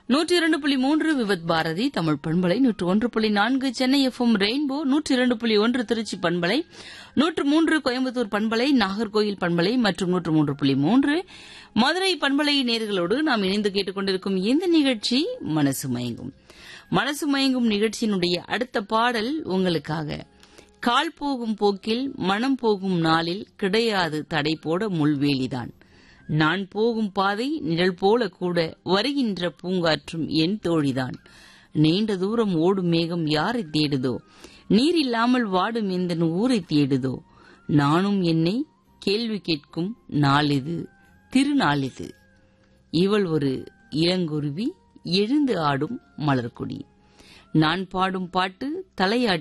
நூற்றி இரண்டு புள்ளி மூன்று விவத் பாரதி தமிழ் பண்பலை நூற்று ஒன்று புள்ளி நான்கு சென்னை எஃப்எம் ரெயின்போ நூற்றி இரண்டு புள்ளி ஒன்று திருச்சி பண்பலை நூற்று மூன்று கோயம்புத்தூர் பண்பலை நாகர்கோயில் பண்பலை மற்றும் நூற்று மூன்று புள்ளி மூன்று மதுரை பண்பலை நேர்களோடு நாம் இணைந்து கேட்டுக்கொண்டிருக்கும் இந்த நிகழ்ச்சி மனசு மயங்கும் மனசு மயங்கும் நிகழ்ச்சியினுடைய அடுத்த பாடல் உங்களுக்காக கால் போகும் போக்கில் மனம் போகும் நாளில் கிடையாது தடை போட முள்வேலிதான் நான் போகும் பாதை நிழல் போல கூட வருகின்ற பூங்காற்றும் என் தோழிதான் நீண்ட தூரம் ஓடும் மேகம் யாரை தேடுதோ நீர் இல்லாமல் வாடும் இந்த ஊரை தேடுதோ நானும் என்னை கேள்வி கேட்கும் நாளிது திருநாளிது இவள் ஒரு இளங்குருவி எழுந்து ஆடும் மலர்கொடி நான் பாடும் பாட்டு தலையாட்டி